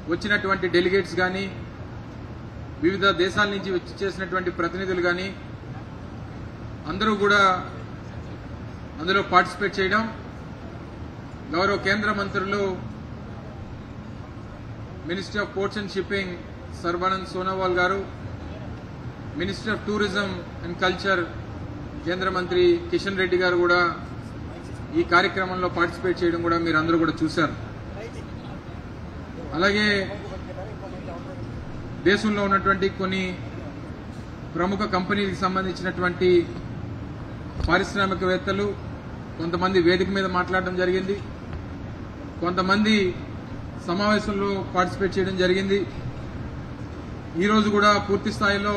వచ్చినటువంటి డెలిగేట్స్ కానీ వివిధ దేశాల నుంచి వచ్చి చేసినటువంటి ప్రతినిధులు కానీ అందరూ కూడా అందులో పార్టిసిపేట్ చేయడం గౌరవ కేంద్ర మంత్రులు minister of ports and shipping Sarbanand Sonowal గారు minister of tourism and culture కేంద్ర మంత్రి కిషన్ రెడ్డి గారు కూడా ఈ కార్యక్రమంలో పార్టిసిపేట్ చేయడం కూడా మీరు అందరూ కూడా చూశారు అలాగే దేశంలో ఉన్నటువంటి కొన్ని ప్రముఖ కంపెనీలకు సంబంధించినటువంటి పారిశ్రామికవేత్తలు కొంతమంది వేదిక మీద మాట్లాడడం జరిగింది కొంతమంది సమావేశంలో పార్టిసిపేట్ చేయడం జరిగింది ఈరోజు కూడా పూర్తి స్థాయిలో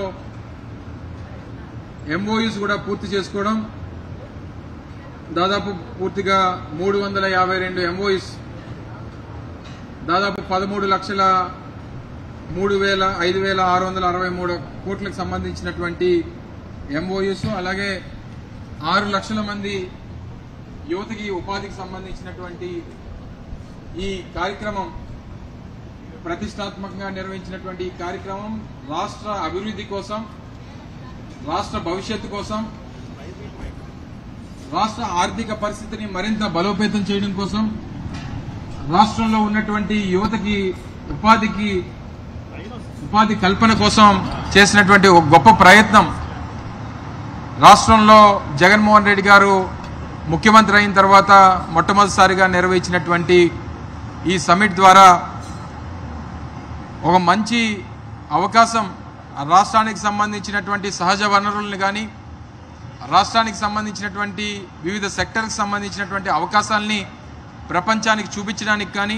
ఎంఓయూస్ కూడా పూర్తి చేసుకోవడం దాదాపు పూర్తిగా మూడు వందల యాభై రెండు ఎంఓయూస్ దాదాపు పదమూడు లక్షల మూడు వేల ఐదు వేల ఆరు వందల అరవై మూడు కోట్లకు సంబంధించినటువంటి ఎంఓయూస్ అలాగే ఆరు లక్షల మంది యువతకి ఉపాధికి సంబంధించినటువంటి ఈ కార్యక్రమం ప్రతిష్టాత్మకంగా నిర్వహించినటువంటి ఈ కార్యక్రమం రాష్ట్ర అభివృద్ధి కోసం రాష్ట్ర భవిష్యత్తు కోసం రాష్ట్ర ఆర్థిక పరిస్థితిని మరింత బలోపేతం చేయడం కోసం రాష్ట్రంలో ఉన్నటువంటి యువతకి ఉపాధికి ఉపాధి కల్పన కోసం చేసినటువంటి ఒక గొప్ప ప్రయత్నం రాష్ట్రంలో జగన్మోహన్ రెడ్డి గారు ముఖ్యమంత్రి అయిన తర్వాత మొట్టమొదటిసారిగా నిర్వహించినటువంటి ఈ సమిట్ ద్వారా ఒక మంచి అవకాశం ఆ రాష్ట్రానికి సంబంధించినటువంటి సహజ వనరులను కానీ రాష్ట్రానికి సంబంధించినటువంటి వివిధ సెక్టర్కి సంబంధించినటువంటి అవకాశాలని ప్రపంచానికి చూపించడానికి కానీ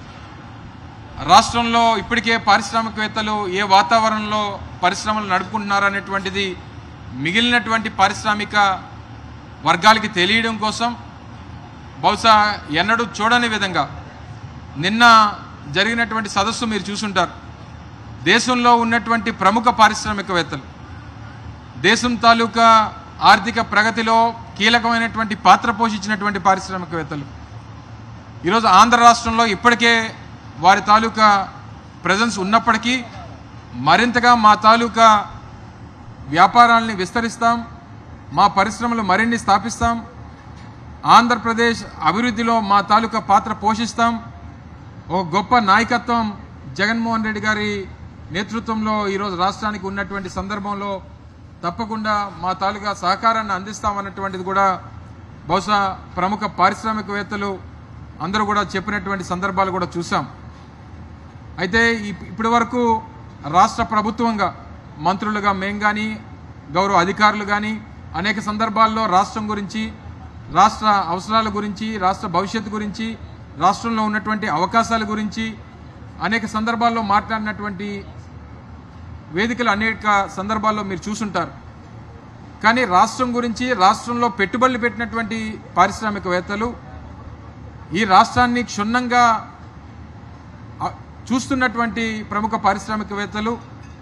రాష్ట్రంలో ఇప్పటికే పారిశ్రామికవేత్తలు ఏ వాతావరణంలో పరిశ్రమలు నడుపుకుంటున్నారు అనేటువంటిది మిగిలినటువంటి పారిశ్రామిక వర్గాలకి తెలియడం కోసం బహుశా ఎన్నడూ చూడని విధంగా నిన్న జరిగినటువంటి సదస్సు మీరు చూసుంటారు దేశంలో ఉన్నటువంటి ప్రముఖ పారిశ్రామికవేత్తలు దేశం తాలూకా ఆర్థిక ప్రగతిలో కీలకమైనటువంటి పాత్ర పోషించినటువంటి పారిశ్రామికవేత్తలు ఈరోజు ఆంధ్ర రాష్ట్రంలో ఇప్పటికే వారి తాలూకా ప్రజెన్స్ ఉన్నప్పటికీ మరింతగా మా తాలూకా వ్యాపారాలని విస్తరిస్తాం మా పరిశ్రమలు మరిన్ని స్థాపిస్తాం ఆంధ్రప్రదేశ్ అభివృద్ధిలో మా తాలూకా పాత్ర పోషిస్తాం ఒక గొప్ప నాయకత్వం జగన్మోహన్ రెడ్డి గారి నేతృత్వంలో ఈరోజు రాష్ట్రానికి ఉన్నటువంటి సందర్భంలో తప్పకుండా మా తాలూకా సహకారాన్ని అందిస్తామన్నటువంటిది కూడా బహుశా ప్రముఖ పారిశ్రామికవేత్తలు అందరూ కూడా చెప్పినటువంటి సందర్భాలు కూడా చూసాం అయితే ఇప్- ఇప్పటి వరకు రాష్ట్ర ప్రభుత్వంగా మంత్రులుగా మేం కానీ గౌరవ అధికారులు కానీ అనేక సందర్భాల్లో రాష్ట్రం గురించి రాష్ట్ర అవసరాల గురించి రాష్ట్ర భవిష్యత్తు గురించి రాష్ట్రంలో ఉన్నటువంటి అవకాశాల గురించి అనేక సందర్భాల్లో మాట్లాడినటువంటి వేదికలు అనేక సందర్భాల్లో మీరు చూసుంటారు కానీ రాష్ట్రం గురించి రాష్ట్రంలో పెట్టుబడులు పెట్టినటువంటి పారిశ్రామికవేత్తలు ఈ రాష్ట్రాన్ని క్షుణ్ణంగా ఆ, చూస్తున్నటువంటి ప్రముఖ పారిశ్రామికవేత్తలు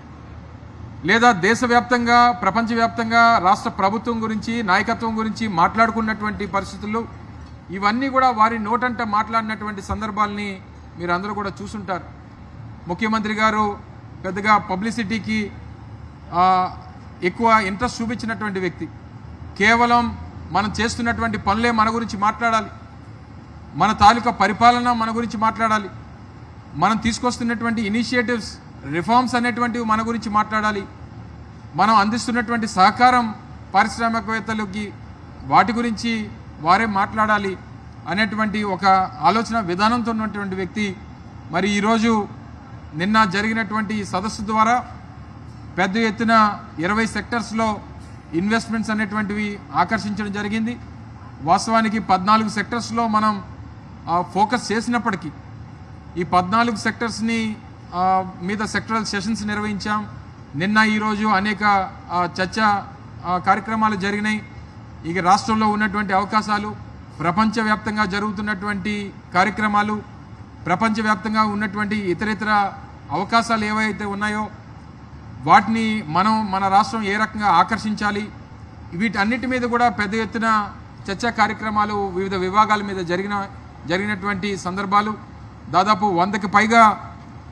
లేదా దేశవ్యాప్తంగా ప్రపంచవ్యాప్తంగా రాష్ట్ర ప్రభుత్వం గురించి నాయకత్వం గురించి మాట్లాడుకున్నటువంటి పరిస్థితులు ఇవన్నీ కూడా వారి నోటంట మాట్లాడినటువంటి సందర్భాల్ని మీరు అందరూ కూడా చూసుంటారు ముఖ్యమంత్రి గారు పెద్దగా పబ్లిసిటీకి ఆ, ఎక్కువ ఇంట్రెస్ట్ చూపించినటువంటి వ్యక్తి కేవలం మనం చేస్తున్నటువంటి పనులే మన గురించి మాట్లాడాలి మన తాలూకా పరిపాలన మన గురించి మాట్లాడాలి మనం తీసుకొస్తున్నటువంటి ఇనిషియేటివ్స్ రిఫార్మ్స్ అనేటువంటివి మన గురించి మాట్లాడాలి మనం అందిస్తున్నటువంటి సహకారం పారిశ్రామికవేత్తలకి వాటి గురించి వారే మాట్లాడాలి అనేటువంటి ఒక ఆలోచన విధానంతో ఉన్నటువంటి వ్యక్తి మరి ఈరోజు నిన్న జరిగినటువంటి ఈ సదస్సు ద్వారా పెద్ద ఎత్తున ఇరవై సెక్టర్స్లో ఇన్వెస్ట్మెంట్స్ అనేటువంటివి ఆకర్షించడం జరిగింది వాస్తవానికి పద్నాలుగు సెక్టర్స్లో మనం ఆ, ఫోకస్ చేసినప్పటికీ ఈ పద్నాలుగు సెక్టర్స్ని ఆ, మీద సెక్టరల్ సెషన్స్ నిర్వహించాం నిన్న ఈరోజు అనేక ఆ, చర్చ ఆ, కార్యక్రమాలు జరిగినాయి ఇక రాష్ట్రంలో ఉన్నటువంటి అవకాశాలు ప్రపంచవ్యాప్తంగా జరుగుతున్నటువంటి కార్యక్రమాలు ప్రపంచవ్యాప్తంగా ఉన్నటువంటి ఇతరితర అవకాశాలు ఏవైతే ఉన్నాయో వాటిని మనం మన రాష్ట్రం ఏ రకంగా ఆకర్షించాలి వీటన్నిటి మీద కూడా పెద్ద ఎత్తున చర్చా కార్యక్రమాలు వివిధ విభాగాల మీద జరిగిన జరిగినటువంటి సందర్భాలు దాదాపు వందకి పైగా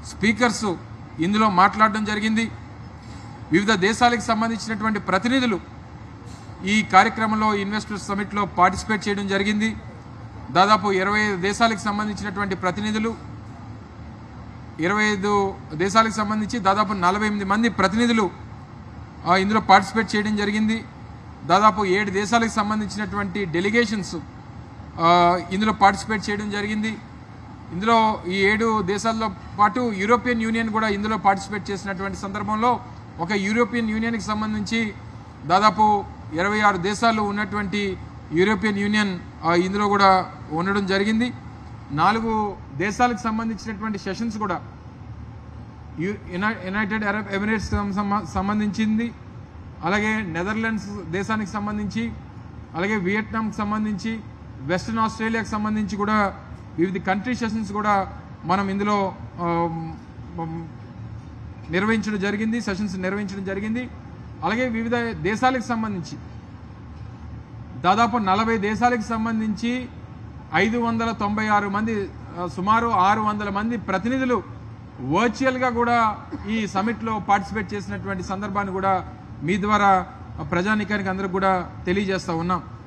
స్పీకర్స్ ఇందులో మాట్లాడడం జరిగింది వివిధ దేశాలకు సంబంధించినటువంటి ప్రతినిధులు ఈ కార్యక్రమంలో ఇన్వెస్టర్స్ సమిట్లో పార్టిసిపేట్ చేయడం జరిగింది దాదాపు ఇరవై ఐదు దేశాలకు సంబంధించినటువంటి ప్రతినిధులు ఇరవై ఐదు దేశాలకు సంబంధించి దాదాపు నలభై ఎనిమిది మంది ప్రతినిధులు ఆ, ఇందులో పార్టిసిపేట్ చేయడం జరిగింది దాదాపు ఏడు దేశాలకు సంబంధించినటువంటి డెలిగేషన్స్ ఆ, ఇందులో పార్టిసిపేట్ చేయడం జరిగింది ఇందులో ఈ ఏడు దేశాల్లో పాటు యూరోపియన్ యూనియన్ కూడా ఇందులో పార్టిసిపేట్ చేసినటువంటి సందర్భంలో ఒక యూరోపియన్ యూనియన్కి సంబంధించి దాదాపు ఇరవై ఆరు దేశాలు ఉన్నటువంటి యూరోపియన్ యూనియన్ ఆ, ఇందులో కూడా ఉండడం జరిగింది నాలుగు దేశాలకు సంబంధించినటువంటి సెషన్స్ కూడా u- uni- United Arab Emirates సంబ- సంబంధించింది అలాగే నెదర్లాండ్స్ దేశానికి సంబంధించి అలాగే వియట్నాంకి సంబంధించి వెస్ట్రన్ ఆస్ట్రేలియాకి సంబంధించి కూడా వివిధ కంట్రీ సెషన్స్ కూడా మనం ఇందులో ఆమ్, మ్, నిర్వహించడం జరిగింది సెషన్స్ నిర్వహించడం జరిగింది అలాగే వివిధ దేశాలకు సంబంధించి దాదాపు నలభై దేశాలకు సంబంధించి ఐదు వందల తొంభై ఆరు మంది ఆ, సుమారు ఆరు వందల మంది ప్రతినిధులు వర్చువల్గా కూడా ఈ సమిట్లో పార్టిసిపేట్ చేసినటువంటి సందర్భాన్ని కూడా మీ ద్వారా ప్రజానికానికి అందరికి కూడా తెలియజేస్తా ఉన్నాం